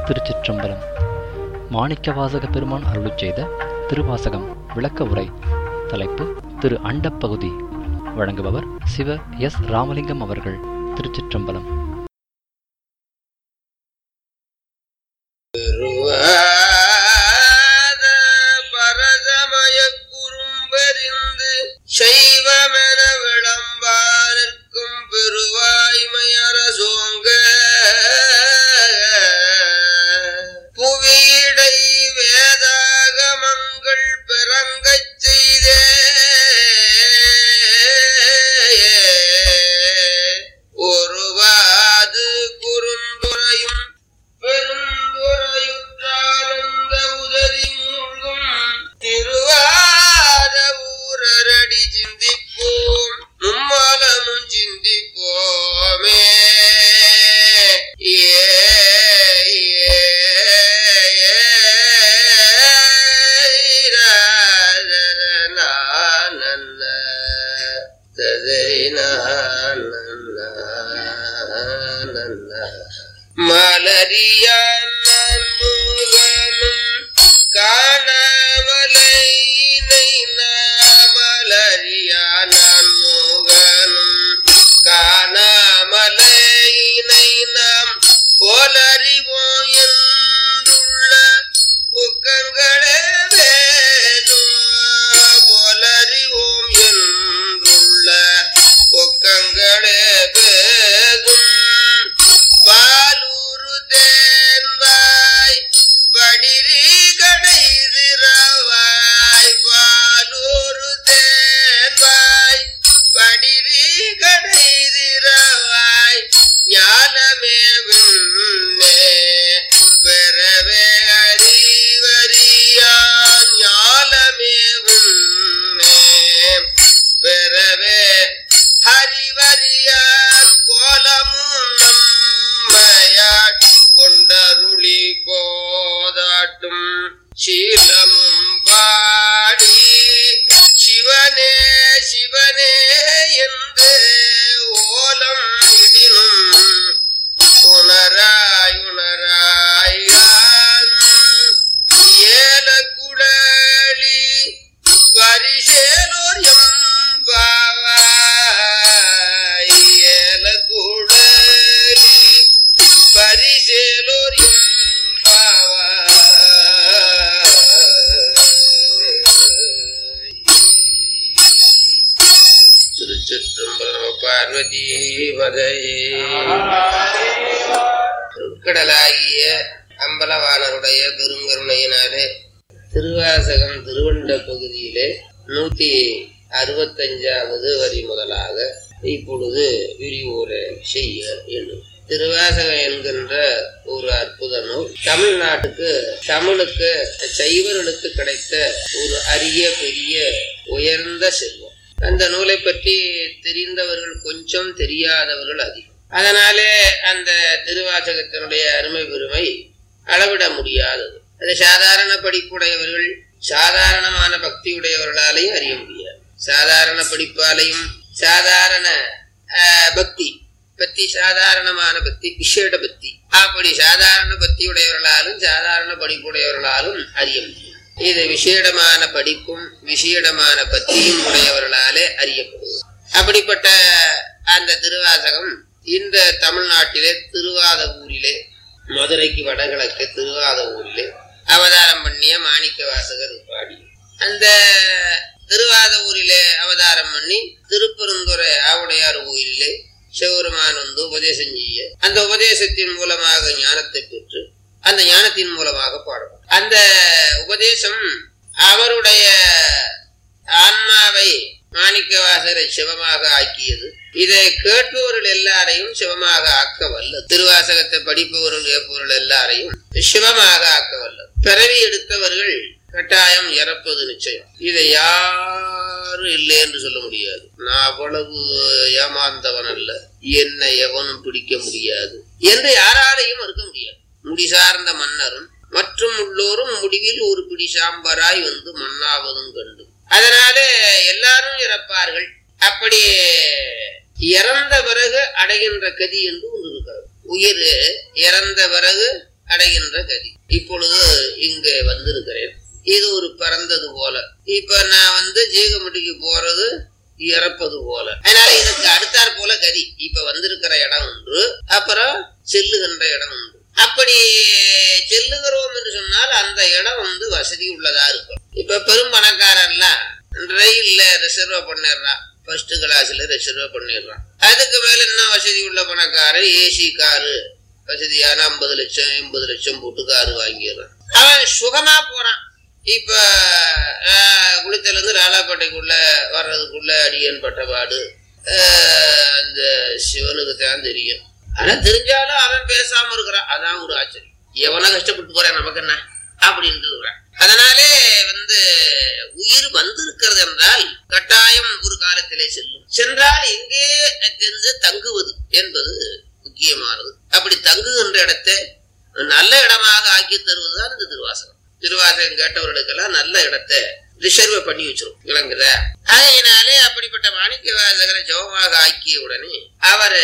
திருச்சிற்றம்பலம் மாணிக்கவாசக பெருமான் அருளுச் செய்த திருவாசகம் விளக்க உரை தலைப்பு திரு அண்டப்பகுதி வழங்குபவர் சிவ எஸ் ராமலிங்கம் அவர்கள் திருச்சிற்றம்பலம் திருவாத பரதமய குறும்பெறிந்து சைவமென விளம்பானிற்கும் பெருவாய்மையரசோங்க புவியிடை வேதாகமங்கள் பிறங்கச் செய்தே ஒருவாது குறுந்துரையும் பெருந்துரையுற்றானந்த உதவி மூழ்கும் திருவாத ஊரரடி சிந்திப்போம் மும்மலமும் சிந்திப்போமே ஏ ஏ, ஏ, ரா, நன்ன, ததை நன்ன, நன்ன. மலரியான் முகனும் காணாமலையினை மலரியான் முகனும் காணாமலையினை நாம் போலறிவோம் என்றுள்ள புக்கங்களே வேதும் போலறிவோம் என்றுள்ள பொக்கங்களே பேதும் பாலூரு தேன்வாய் படிரி கடைதிரவாய் பாலூரு தேன்வாய் படிரி கடைதிரவாய் ஞானமே விண்ணே பெறவே அறிவறியான் ஞானமே விண்ணே பெறவே ஹரிவரியான் கோலமும் நம்மையாட் கொண்டருளி கோதாட்டும் சீலமும் பாடி சிவனே சிவனே என்று ஓலம் இடினும் உணராய் உணராய் ஏல குடலி பரிசேலோர் எம்பாவாய் ஏல குடலி பரிசேலோர் எம்பாவாய் திருச்சிற்றம்பலம் பார்வதி வதையே கடலாகிய அம்பலவாணருடைய பெருங்கருணையினாலே திருவாசகம் திருவண்ட பகுதியிலே நூத்தி அறுபத்தஞ்சாவது வரி முதலாக இப்பொழுது விரிவுரை செய்ய எண்ணும் திருவாசகம் என்கின்ற ஒரு அற்புத நூல் தமிழ்நாட்டுக்கு தமிழுக்கு சைவர்களுக்கு கிடைத்த ஒரு அரிய பெரிய உயர்ந்த செல்வம் அந்த நூலை பற்றி தெரிந்தவர்கள் கொஞ்சம் தெரியாதவர்கள் அதிகம் அதனாலே அந்த திருவாசகத்தினுடைய அருமை பெருமை அளவிட முடியாதது அது சாதாரண படிப்புடையவர்கள் சாதாரணமான பக்தியுடையவர்களாலையும் அறிய முடியாது சாதாரண படிப்பாலையும் சாதாரண ஆஹ், பக்தி பக்தி சாதாரணமான பக்தி விசேட பக்தி அப்படி சாதாரண பக்தியுடையவர்களாலும் சாதாரண படிப்புடையவர்களாலும் அறிய முடியும் இது விசேடமான படிப்பும் விசேடமான பக்தியும் உடையவர்களாலே அறியப்படுவது அப்படிப்பட்ட அந்த திருவாசகம் இந்த தமிழ்நாட்டிலே திருவாத ஊரிலே மதுரைக்கு வடகிழக்கு திருவாத ஊரிலே அவதாரம் பண்ணிய மாணிக்க வாசகர் பாடி அந்த திருவாத ஊரிலே அவதாரம் பண்ணி திருப்பெருந்துறை ஆவுடையார் கோயிலே சிவபெருமான் வந்து உபதேசம் செய்ய அந்த உபதேசத்தின் மூலமாக ஞானத்தை பெற்று அந்த ஞானத்தின் மூலமாக பாடுவார் அந்த உபதேசம் அவருடைய ஆன்மாவை மாணிக்கவாசரை சிவமாக ஆக்கியது இதை கேட்பவர்கள் எல்லாரையும் சிவமாக ஆக்க வல்லது திருவாசகத்தை படிப்பவர்கள் கேட்பவர்கள் எல்லாரையும் சிவமாக ஆக்க வல்லது பிறவி எடுத்தவர்கள் கட்டாயம் இறப்பது நிச்சயம் இதை யாரும் இல்லை என்று சொல்ல முடியாது நான் அவ்வளவு ஏமாந்தவன் அல்ல என்னை எவனும் பிடிக்க முடியாது என்று யாராலையும் மறுக்க முடியாது முடி சார்ந்த மன்னரும் மற்றும் உள்ளோரும் முடிவில் ஒரு பிடி சாம்பராய் வந்து மண்ணாவதும் கண்டு அதனாலே எல்லாரும் இறப்பார்கள் அப்படி இறந்த பிறகு அடைகின்ற கதி என்று ஒன்று இருக்கிறது உயிர் இறந்த பிறகு அடைகின்ற கதி இப்பொழுது இங்கே வந்திருக்கிறேன் இது ஒரு பிறந்தது போல இப்ப நான் வந்து ஜீகமுட்டிக்கு போறது இறப்பது போல அதனால இதுக்கு அடுத்தாற் போல கதி இப்ப வந்திருக்கிற இடம் ஒன்று அப்புறம் செல்லுகின்ற இடம் ஒன்று அப்படி செல்லுகிறோம் என்று சொன்னால் அந்த இடம் வந்து வசதி உள்ளதா இருக்கும் இப்ப பெரும் பணக்காரன்லாம் ரயில்ல ரிசர்வ் பண்ணிடுறான் ஃபர்ஸ்ட் கிளாஸ்ல ரிசர்வ் பண்ணிடுறான் அதுக்கு மேல என்ன வசதி உள்ள பணக்காரன் ஏசி காரு வசதியான ஐம்பது லட்சம் எண்பது லட்சம் போட்டு காரு வாங்கிடுறான் அவன் சுகமா போறான் இப்ப ஆஹ், குளித்தல இருந்து ராலாப்பேட்டைக்குள்ள வர்றதுக்குள்ள அடியன் பட்டபாடு ஆஹ், அந்த சிவனுக்கு தான் தெரியும் ஆனா தெரிஞ்சாலும் அவன் பேசாம இருக்கிறான் அதான் ஒரு ஆச்சரியம் எவனா கஷ்டப்பட்டு போறேன் நமக்கு என்ன அப்படின்ட்டு இருக்கிறான் அதனாலே வந்து உயிர் வந்திருக்கிறது என்றால் கட்டாயம் ஒரு காலத்திலே செல்லும் சென்றால் எங்கே சென்று தங்குவது என்பது முக்கியமானது அப்படி தங்குகின்ற இடத்தை நல்ல இடமாக ஆக்கி தருவதுதான் இந்த திருவாசகம் திருவாசகம் கேட்டவர்களுக்கெல்லாம் நல்ல இடத்தை ரிசர்வ் பண்ணி வச்சிரும் விளங்குற அதனாலே அப்படிப்பட்ட மாணிக்க வாசகரை ஜபமாக ஆக்கிய உடனே அவர்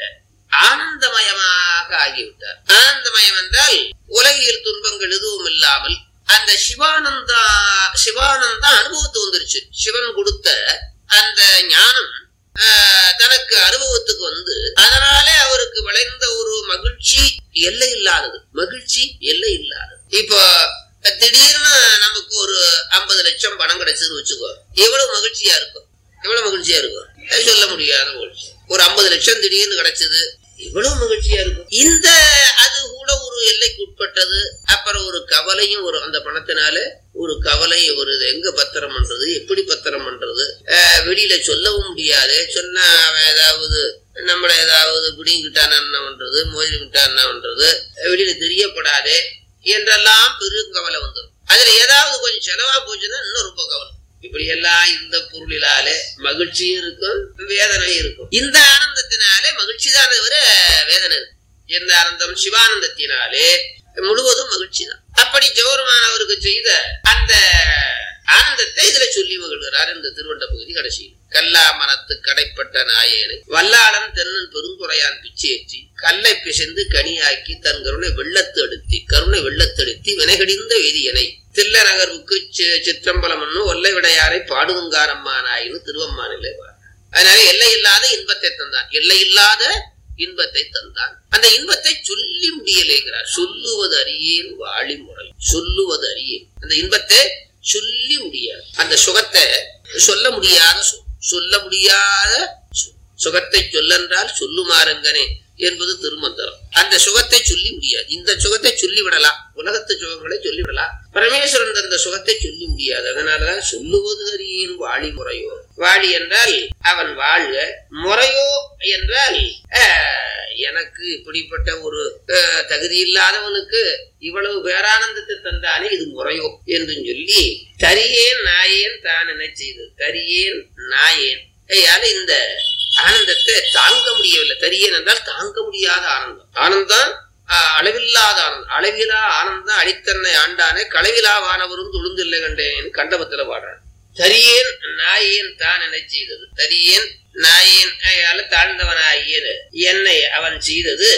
ஆனந்தமயமாக ஆகிவிட்டார் ஆனந்தமயம் என்றால் உலகியல் துன்பங்கள் எதுவும் இல்லாமல் அந்த சிவானந்தா சிவானந்தா அனுபவத்து வந்துருச்சு சிவன் கொடுத்த அந்த ஞானம் ஆஹ், தனக்கு அனுபவத்துக்கு வந்து அதனாலே அவருக்கு விளைந்த ஒரு மகிழ்ச்சி எல்லை இல்லாதது மகிழ்ச்சி எல்லை இல்லாதது இப்போ திடீர்னு நமக்கு ஒரு ஐம்பது லட்சம் பணம் கிடைச்சதுன்னு வச்சுக்கோ எவ்வளவு மகிழ்ச்சியா இருக்கும் எவ்வளவு மகிழ்ச்சியா இருக்கும் அது சொல்ல முடியாத மகிழ்ச்சி ஒரு ஐம்பது லட்சம் திடீர்னு கிடைச்சது எவ்வளவு மகிழ்ச்சியா இருக்கும் இந்த அது கூட ஒரு எல்லைக்கு உட்பட்டது அப்புறம் ஒரு கவலையும் ஒரு அந்த பணத்தினால ஒரு கவலை ஒரு இது எங்க பத்திரம் பண்றது எப்படி பத்திரம் பண்றது அஹ் வெளியில சொல்லவும் முடியாது சொன்னா அவன் ஏதாவது நம்மள ஏதாவது பிடிங்கிட்டான் என்ன பண்றது மோதிரி விட்டான் என்ன பண்றது வெளியில தெரியப்படாதே என்றெல்லாம் பெரும் கவலை வந்துடும் அதுல ஏதாவது கொஞ்சம் செலவா போச்சுன்னா இன்னும் ரொம்ப கவலை இப்படி எல்லாம் இந்த பொருளினாலே மகிழ்ச்சியும் இருக்கும் வேதனையும் இருக்கும் இந்த ஆனந்தத்தினாலே மகிழ்ச்சி தான் தவிர வேதனை இருக்கு எந்த ஆனந்தம் சிவானந்தத்தினாலே முழுவதும் மகிழ்ச்சி தான் அப்படி ஜோருமானவருக்கு செய்த அந்த ஆனந்தத்தை இதுல சொல்லி மகிழ்கிறார் இந்த திருவண்ட பகுதி கடைசியில் கல்லா மனத்து கடைப்பட்ட நாயேனை வல்லாளன் தென்னன் பெருந்துறையான் பிச்சேற்றி கல்லை பிசைந்து கனியாக்கி தன் கருணை வெள்ளத்து அடுத்தி கருணை வெள்ளத்தடுத்தி வினைகடிந்த வேதியனை தில்ல நகர்வுக்கு சி- சிற்றம்பலம் என்னும் ஒல்லை விடையாரை பாடுதுங்காரம்மானாயின்னு திருவம்மானிலே பாரு. அதனால எல்லை இல்லாத இன்பத்தை தந்தான் எல்லை இல்லாத இன்பத்தை தந்தான் அந்த இன்பத்தை சொல்லி முடியலைங்கிறார் சொல்லுவது அறியேன் வாழி முறை சொல்லுவது அறியேன் அந்த இன்பத்தை சொல்லி முடியாது அந்த சுகத்தை சொல்ல முடியாத சு- சொல்ல முடியாத சு- சுகத்தை சொல்லென்றால் சொல்லுமாறுங்கனே என்பது திருமந்திரம் அந்த சுகத்தை சொல்லி முடியாது இந்த சுகத்தை சொல்லி விடலாம் உலகத்து சுகங்களை சொல்லி விடலாம் பரமேஸ்வரன் அந்த சுகத்தை சொல்லி முடியாது அதனாலதான் சொல்லுவது அறியேன் வாழி முறையோ வாழி என்றால் அவன் வாழ்க முறையோ என்றால் ஆஹ், எனக்கு இப்படிப்பட்ட ஒரு ஆஹ், தகுதி இல்லாதவனுக்கு இவ்வளவு பேரானந்தத்தை தந்தானே இது முறையோ என்று சொல்லி தரியேன் நாயேன் தான் என்ன செய்தது தரியேன் நாயேன் ஐயால இந்த ஆனந்தத்தை தாங்க முடியவில்லை தரியேன் என்றால் தாங்க முடியாத ஆனந்தம் ஆனந்தம் ஆஹ், அளவில்லாத ஆனந்தம் அளவிலா ஆனந்தம் அடித்தன்னை ஆண்டானே களவிலா வானவரும் துளுந்தில்லை கண்டேன் கண்டபத்துல பாடுறான் தரியேன் நாயேன் தான் என செய்தது தரியேன் நாயேன் அயால தாழ்ந்தவனாகியது என்னை அவன் செய்தது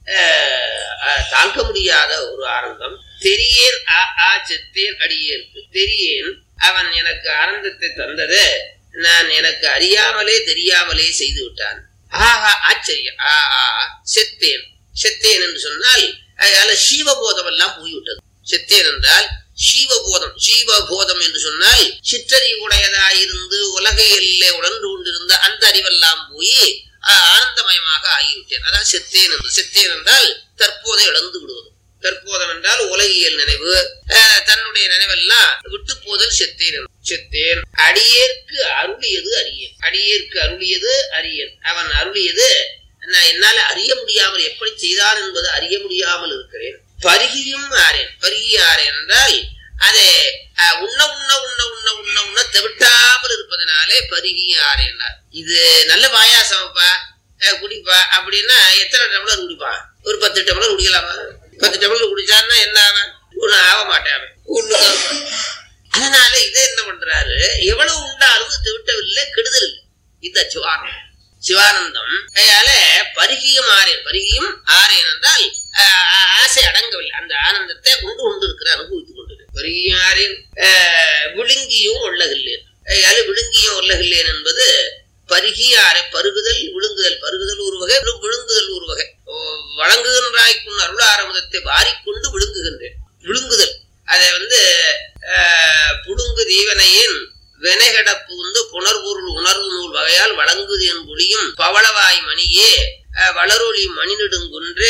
ஆஹ், ஆஹ், தாங்க முடியாத ஒரு ஆனந்தம் தெரியேன் ஆ ஆ செத்தேன் அடியேற்கு தெரியேன் அவன் எனக்கு ஆனந்தத்தை தந்தது நான் எனக்கு அறியாமலே தெரியாமலே செய்து விட்டான் ஆஹா ஆச்சரியம் ஆ ஆ செத்தேன் செத்தேன் என்று சொன்னால் அதனால சீவபோதம் எல்லாம் போய்விட்டது செத்தேன் என்றால் சீவபோதம் சீவபோதம் என்று சொன்னால் சிற்றறிவுடையதாயிருந்து உலக எல்லை உணர்ந்து கொண்டிருந்த அந்த அறிவெல்லாம் போய் ஆஹ், ஆனந்தமயமாக ஆகிவிட்டேன் அதான் செத்தேன் என்று செத்தேன் என்றால் தற்போதை இழந்து விடுவது தற்போதம் என்றால் உலகியல் நினைவு ஆஹ், தன்னுடைய நினைவெல்லாம் விட்டு போதல் செத்தேன் என்று. செத்தேன் அடியேற்கு அருளியது அறியேன் அடியேற்கு அருளியது அறியேன் அவன் அருளியது நான் என்னால அறிய முடியாமல் எப்படி செய்தான் என்பது அறிய முடியாமல் இருக்கிறேன் பருகியும் ஆறேன் பருகி ஆறேன் என்றால் அதை அஹ், உண்ண உண்ண உண்ண உண்ண உண்ண உண்ண தவிட்டாமல் இருப்பதனாலே பருகியும் ஆறேன்னார் இது நல்ல பாயாசம்ப்பா அஹ், குடிப்பா அப்படின்னா எத்தனை டம்ளர் குடிப்பான் ஒரு பத்து டம்ளர் குடிக்கலாமா பத்து டம்ளர் குடிச்சான்னா என்ன ஆவன் ஒண்ணு ஆக மாட்டேன் அவன். ஒண்ணுதான் ஆவான். அதனால இதை என்ன பண்றாரு எவ்வளவு உண்டாலும் தவிட்டவில்லை கெடுதல் இல்லை இந்த சிவானம் சிவானந்தம் அதனால பருகியும் ஆரியன் பருகியும் ஆரியன் என்றால் ஆஹ், ஆ- ஆசை அடங்கவில்லை அந்த ஆனந்தத்தை கொண்டு கொண்டு இருக்கிற அனுபவித்துக் கொண்டு பருகியும் ஆரியன் ஆஹ், விழுங்கியும் உள்ளகில்லேன் அதனால விழுங்கியும் உள்ளகில்லேன் என்பது பருகியாரை பருகுதல் விழுங்குதல் பருகுதல் ஒரு வகை விழு- விழுங்குதல் ஒரு வகை ஓ, வழங்குகின்றாய்க்கும் அருள் ஆரம்பத்தை வாரிக்கொண்டு விழுங்குகின்றேன் விழுங்குதல் அதை வந்து ஆஹ், புழுங்கு தீவனையின் வினைகட புகுந்து புனர்பொருள் உணர்வு நூல் வகையால் வழங்குது என் புலியும் பவளவாய் மணியே அஹ், வளரொளி மணிநெடுங்குன்று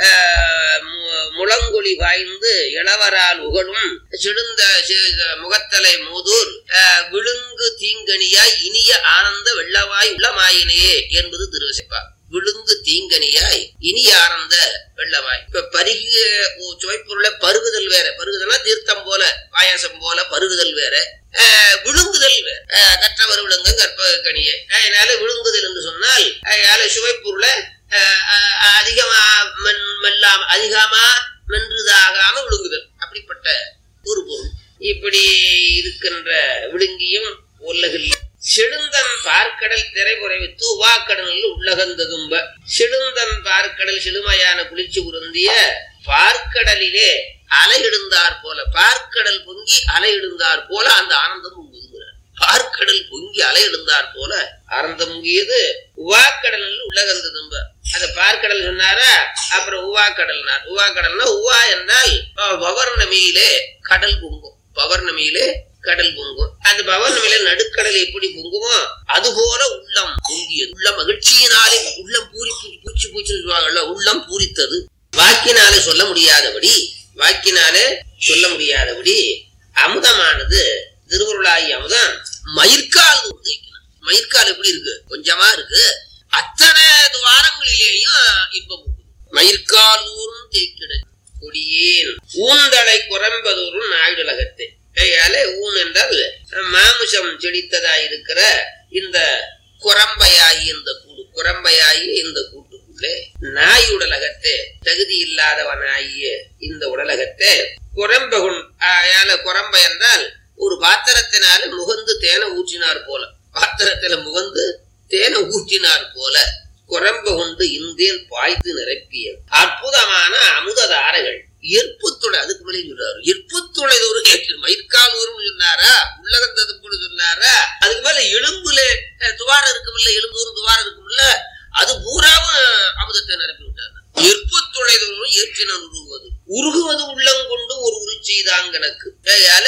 அஹ், மு- முழங்கொலி வாய்ந்து இளவரால் உகழும் சிடுந்த சி- முகத்தலை மூதூர் அஹ், விழுங்கு தீங்கனியாய் இனிய ஆனந்த வெள்ளவாய் உள்ளமாயினே என்பது திருவசிப்பா விழுங்கு தீங்கனியாய் இனிய ஆனந்த வெள்ளவாய் இப்ப பருகிய ஓ- சுவைப்பொருளை பருகுதல் வேற பருகுதல்னா தீர்த்தம் போல பாயாசம் போல பருகுதல் வேற அஹ், விழுங்குதல் வேற அஹ், கற்றவர் விழுங்க கற்ப கனியே அதனால விழுங்குதல் என்று சொன்னால் அதனால சுவைப்பொருளை அஹ், அஹ், அதிகமா மென் மெல்லாம அதிகமா மென்றுதாகாம விழுங்குதல் அப்படிப்பட்ட ஒரு பொருள் இப்படி இருக்கின்ற விழுங்கியும் உலகில் செழுந்தன் பார்க்கடல் திரைபுரைவித்து உவாக்கடலில் உள்ளகந்ததும்ப செழுந்தன் பார்க்கடல் செழுமையான குளிர்ச்சி உருந்திய பார்க்கடலிலே அலையிடுந்தார் போல பார்க்கடல் பொங்கி அலையிடுந்தார் போல அந்த ஆனந்தம் பொங்குதுங்கிறார் பார்க்கடல் பொங்கி அலையிடுந்தார் போல ஆனந்தம் பொங்கியது உவாக்கடலில் உள்ளகந்ததும்ப அந்த பார்க்கடல் சொன்னாரா அப்புறம் உவாக்கடல்னார் உவாக்கடல்னா உவா என்றால் அஹ், பௌர்ணமியிலே கடல் பொங்கும் பௌர்ணமியிலே கடல் பொங்கும் அந்த பௌர்ணமியில நடுக்கடல் எப்படி பொங்குமோ அது போல உள்ளம் பொங்கியது உள்ள மகிழ்ச்சியினாலே உள்ளம் பூரி பூச்சி பூச்சி பூச்சின்னு சொல்லுவாங்கல்ல உள்ளம் பூரித்தது வாக்கினாலே சொல்ல முடியாதபடி வாக்கினாலே சொல்ல முடியாதபடி அமுதமானது திருவருளாகி அமுதம் மயிர்கால் தூரம் தேய்க்கணும் மயிர்கால் எப்படி இருக்கு கொஞ்சமா இருக்கு அத்தனை துவாரங்களிலேயும் இன்பம் உண்டு. மயிர்கால் தூரம் தேய்க்கிட கொடியேன் ஊந்தலை குரம்பதூரும் நாயுடலகத்தை கையாலே ஊன் என்றால் மாமிசம் செடித்ததாய் இருக்கிற இந்த குரம்பையாகி இந்த கூடு குரம்பையாகி இந்த கூட்டுக்குள்ளே நாய் உடலகத்தே தகுதி இல்லாதவனாகிய இந்த உடலகத்தே குரம்பகுன் ஆயால குரம்பை என்றால் ஒரு பாத்திரத்தினால முகந்து தேனை ஊற்றினார் போல பாத்திரத்துல முகந்து தேனை ஊற்றினார் போல குரம்ப கொண்டு இந்தேன் பாய்த்து நிரப்பிய அற்புதமான அமுததாரைகள் எற்புத்துளை அதுக்கு மேலே சொல்றாரு எற்புத்துளை ஒரு மயிர்கால் ஒரு சொன்னாரா உள்ளகந்ததுக்குள்ள சொன்னாரா அதுக்கு மேல எலும்புல அஹ், துவாரம் இருக்குமில்ல எலும்பு ஒரு துவாரம் இருக்குமில்ல அது பூராவும் அமுதத்தை நிரப்பி விட்டார் எற்புத்துளை தோறும் ஏற்றினன் உருகுவது உருகுவது உள்ளம் கொண்டு ஒரு உருச்செய்தான் கணக்கு அதனால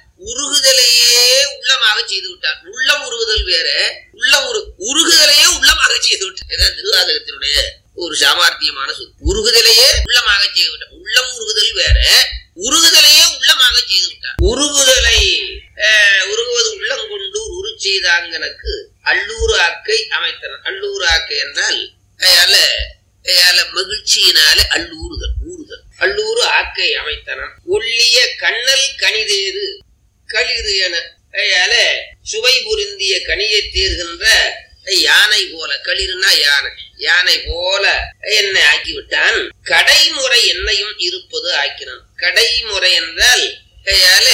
உருகுதலையே உள்ளமாக செய்து விட்டார் உள்ளம் உருகுதல் வேற உள்ளம் உரு உருகுதலையே உள்ளமாக செய்து விட்டார் இதான் திருவாதகத்தினுடைய ஒரு சாமர்த்தியமான சொல் உருகுதலையே உள்ளமாக செய்து விட்டார் உள்ளம் உருகுதல் வேற உருகுதலையே உள்ளமாக செய்து விட்டார் உருகுதலை அஹ், உருகுவது உள்ளம் கொண்டு உரு செய்தாங்கனக்கு அல்லூர் ஆக்கை அமைத்தனர் அல்லூர் ஆக்கை என்றால் அயால அயால மகிழ்ச்சியினாலே அல்லூறுதல் ஊறுதல் அல்லூர் ஆக்கை அமைத்தனர் ஒள்ளிய கண்ணல் கனிதேறு களிறு என அயால சுவை புரிந்திய கனியை தேர்கின்ற யானை போல களிறுனா யானை யானை போல என்னை ஆக்கிவிட்டான் கடைமுறை என்னையும் இருப்பது ஆக்கினான் கடைமுறை என்றால் அயால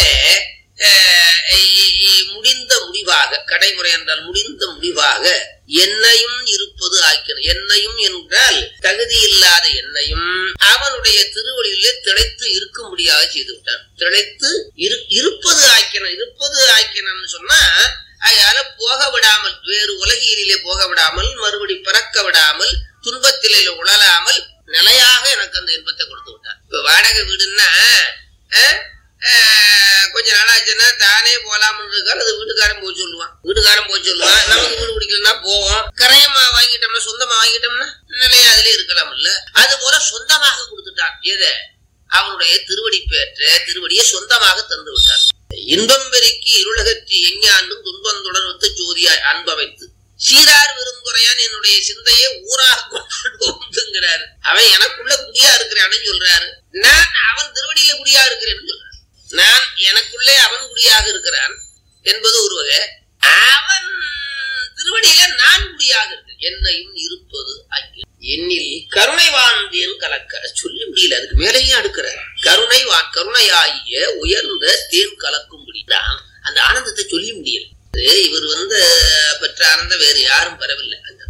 அஹ், இ- இ- முடிந்த முடிவாக கடைமுறை என்றால் முடிந்த முடிவாக என்னையும் இருப்பது ஆக்கின என்னையும் என்றால் தகுதி இல்லாத என்னையும் அவனுடைய திருவடியிலே திளைத்து இருக்க முடியாத செய்து விட்டான் திளைத்து இரு- இருப்பது ஆக்கின இருப்பது ஆக்கினன்னு சொன்னா அதனால போக விடாமல் வேறு உலகியலிலே போக விடாமல் மறுபடி பிறக்க விடாமல் துன்பத்திலே உழலாமல் நிலையாக எனக்கு அந்த இன்பத்தை கொடுத்து விட்டான் இப்ப வாடகை வீடுன்னா அஹ், அஹ், கொஞ்ச நாள் ஆச்சுன்னா தானே போலாம்னு இருக்காரு அது வீட்டுக்காரன் போய் சொல்லுவான் வீட்டுக்காரன் போய் சொல்லுவான் நமக்கு வீடு பிடிக்கலன்னா போவோம் கரையமா வாங்கிட்டோம்னா சொந்தமா வாங்கிட்டோம்னா நிலையா அதுலயே இருக்கலாம் இல்ல அது போல சொந்தமாக கொடுத்துட்டான் எதை அவனுடைய திருவடி பெற்ற திருவடியை சொந்தமாக தந்து விட்டார் இன்பம் பெருக்கி இருளகற்றி எஞ்ஞாண்டும் துன்பம் தொடர்வத்து ஜோதியாய் அன்பமைத்து சீரார் விருந்துரையான் என்னுடைய சிந்தையை ஊராக கொண்டுங்கிறாரு அவன் எனக்குள்ள குடியா இருக்கிறான்னு சொல்றாரு நான் அவன் திருவடியில குடியா இருக்கிறேன்னு சொல்றாரு நான் எனக்குள்ளே அவன் குடியாக இருக்கிறான் என்பது ஒரு வகை அவன் திருவடியில நான் குடியாக இருக்கிறேன் என்னையும் இருப்பது அங்கே என்னில் கருணை வாழ்ந்தேன் கலக்க சொல்ல முடியல அதுக்கு மேலேயும் அடுக்கிறார் கருணை வான் கருணையாகிய உயர்ந்த தேன் கலக்கும்படி தான் அந்த ஆனந்தத்தை சொல்லி முடியல இது இவர் வந்து பெற்ற ஆனந்தம் வேறு யாரும் பெறவில்லை அந்த மாதிரி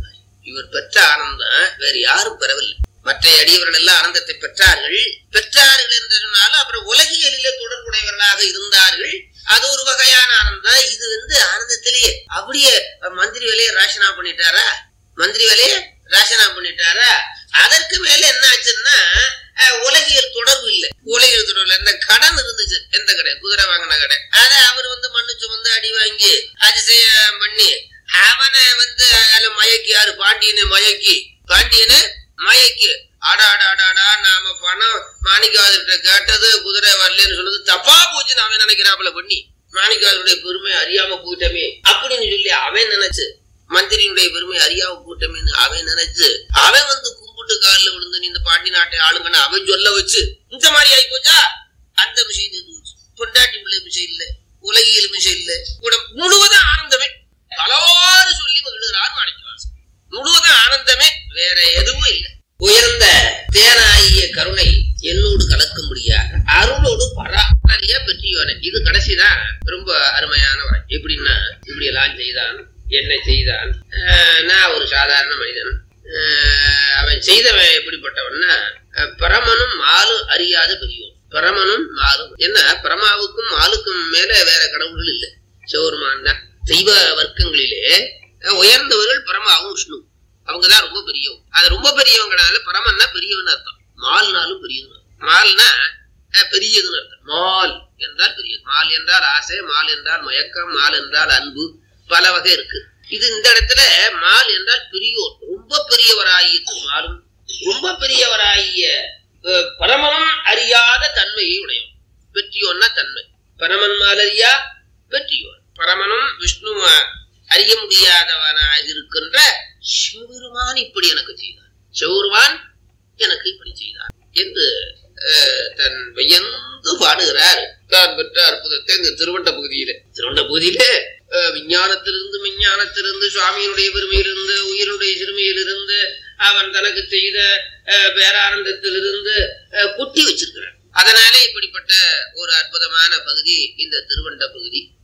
இவர் பெற்ற ஆனந்தம் வேறு யாரும் பெறவில்லை மற்ற அடியவர்கள் எல்லாம் ஆனந்தத்தை பெற்றார்கள் பெற்றார்கள் என்று சொன்னாலும் அப்புறம் உலகியலிலே தொடர்புடையவர்களாக இருந்தார்கள் அது ஒரு வகையான ஆனந்தம் இது வந்து ஆனந்தத்திலேயே அப்படியே மந்திரி வேலையை ராசனா பண்ணிட்டாரா மந்திரி வேலையை ராசனா பண்ணிட்டாரா அதற்கு மேல என்ன ஆச்சுன்னா அஹ், உலகியல் தொடர்பு இல்லை உலகியல் தொடர்பு இல்லை இந்த கடன் இருந்துச்சு எந்த கடை குதிரை வாங்கின கடை அத அவர் வந்து மண்ணு சுமந்து அடி வாங்கி அதிசயம் பண்ணி அவனை வந்து அதுல மயக்கி யாரு பாண்டியனை மயக்கி பாண்டியனை மயக்கி அடா அடா அடா, அடா நாம பணம் மாணிக்கவாதிட்ட கேட்டது குதிரை வரலன்னு சொன்னது தப்பா போச்சுன்னு அவன் நினைக்கிறாப்புல பண்ணி மாணிக்கவாதனுடைய பெருமை அறியாம போயிட்டமே அப்படின்னு சொல்லி அவன் நினைச்சு மந்திரியினுடைய பெருமை அறியாம போயிட்டமேன்னு அவன் நினைச்சு அவன் வந்து கும்பிட்டு காலில் விழுந்து நீ இந்த பாண்டி நாட்டை ஆளுங்கன்னு அவன் சொல்ல வச்சு இந்த மாதிரி ஆகி போச்சா அந்த விஷயம் தீர்ந்து போச்சு பொண்டாட்டி பிள்ளை விஷயம் இல்ல உலகியல் விஷயம் இல்ல கூட முழுவதும் ஆனந்தமே பலவாறு சொல்லி மகிழ்கிறார் மாணிக்கவாசன் முழுவதும் ஆனந்தமே வேற எதுவும் இல்லை உயர்ந்த தேனாகிய கருணை என்னோடு கலக்கும்படியாக அருளோடு பராமரிய பெற்றியோனே இது கடைசிதான் ரொம்ப அருமையான வரை எப்படின்னா இப்படி எல்லாம் செய்தான் என்ன செய்தான் ஆஹ் நான் ஒரு சாதாரண மனிதன் ஆஹ் அவன் செய்தவன் எப்படிப்பட்டவன்னா ஆஹ் பரமனும் மாலும் அறியாத பெரியோன் பரமனும் மாலும் என்ன பரமாவுக்கும் மாலுக்கும் மேல வேற கடவுள்கள் இல்லை சிவருமான் தான் தெய்வ வர்க்கங்களிலே அஹ் உயர்ந்தவர்கள் பரமாவும் விஷ்ணு அவங்கதான் ரொம்ப பெரியவங்க அது ரொம்ப பெரியவங்கனால பரமன்னா பெரியவன் அர்த்தம் மால்னாலும் பெரியவன் அர்த்தம். மால்னா அஹ், பெரியதுன்னு அர்த்தம் மால் என்றால் பெரியது மால் என்றால் ஆசை மால் என்றால் மயக்கம் மால் என்றால் அன்பு பல வகை இருக்கு இது இந்த இடத்துல மால் என்றால் பெரியோர் ரொம்ப பெரியவராகிய மாலும் ரொம்ப பெரியவராகிய அஹ், பரமனும் அறியாத தன்மையை உடையவன் பெற்றியோன்னா தன்மை பரமன் மாலரியா பெற்றியோன் பரமனும் விஷ்ணுவ அறிய முடியாதவனாக இருக்கின்ற சிவபெருமான் இப்படி எனக்கு செய்தார் சிவபெருமான் எனக்கு இப்படி செய்தார் என்று அஹ், தன் வியந்து பாடுகிறார் தான் பெற்ற அற்புதத்தை இந்த திருவண்ட பகுதியில திருவண்ட பகுதியிலே அஹ், விஞ்ஞானத்திலிருந்து விஞ்ஞானத்திலிருந்து சுவாமியினுடைய பெருமையிலிருந்து உயிருடைய சிறுமையிலிருந்து அவன் தனக்கு செய்த அஹ், பேரானந்தத்திலிருந்து அஹ், குட்டி வச்சிருக்கிறான் அதனாலே இப்படிப்பட்ட ஒரு அற்புதமான பகுதி இந்த திருவண்ட பகுதி